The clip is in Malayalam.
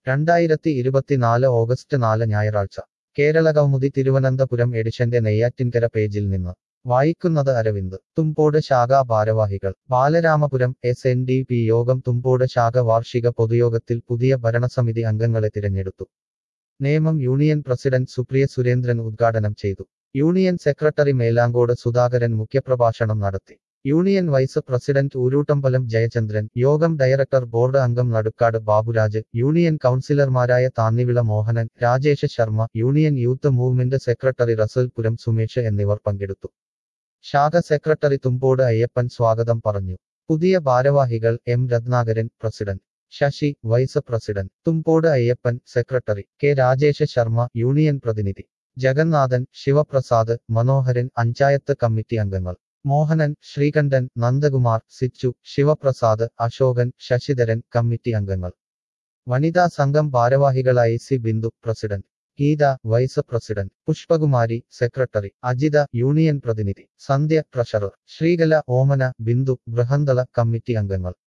രണ്ടായിരത്തി ഇരുപത്തിനാല് ഓഗസ്റ്റ് നാല് ഞായറാഴ്ച കേരള കൗമുദി തിരുവനന്തപുരം എഡിഷന്റെ നെയ്യാറ്റിൻകര പേജിൽ നിന്ന് വായിക്കുന്നത് അരവിന്ദ് തുമ്പോട് ശാഖാ ഭാരവാഹികൾ Balaramapuram S N D P യോഗം തുമ്പോട് ശാഖ വാർഷിക പൊതുയോഗത്തിൽ പുതിയ ഭരണസമിതി അംഗങ്ങളെ തിരഞ്ഞെടുത്തു നേമം യൂണിയൻ പ്രസിഡന്റ് സുപ്രിയ സുരേന്ദ്രൻ ഉദ്ഘാടനം ചെയ്തു യൂണിയൻ സെക്രട്ടറി മേലാങ്കോട് സുധാകരൻ മുഖ്യപ്രഭാഷണം നടത്തി union vice president Ooruttambalam Jayachandran യോഗം ഡയറക്ടർ ബോർഡ് അംഗം നടുക്കാട് ബാബുരാജ് യൂണിയൻ കൗൺസിലർമാരായ Thannivila Mohanan Rajesh Sharma union youth movement secretary Rasalpuram Sumesh എന്നിവർ പങ്കെടുത്തു ശാഖ സെക്രട്ടറി തുമ്പോട് അയ്യപ്പൻ സ്വാഗതം പറഞ്ഞു പുതിയ ഭാരവാഹികൾ M Ratnakaran president Sasi vice president Thumbode Ayyappan secretary K Rajesh Sharma union പ്രതിനിധി ജഗന്നാഥൻ ശിവപ്രസാദ് മനോഹരൻ പഞ്ചായത്ത് കമ്മിറ്റി അംഗങ്ങൾ മോഹനൻ ശ്രീകണ്ഠൻ നന്ദകുമാർ സിച്ചു ശിവപ്രസാദ് അശോകൻ ശശിധരൻ കമ്മിറ്റി അംഗങ്ങൾ വനിതാ സംഘം ഭാരവാഹികളായി C Bindu president Geetha vice president Pushpakumari secretary Ajitha union പ്രതിനിധി സന്ധ്യ ട്രഷറർ ശ്രീകല ഓമന ബിന്ദു ബൃഹന്തള കമ്മിറ്റി അംഗങ്ങൾ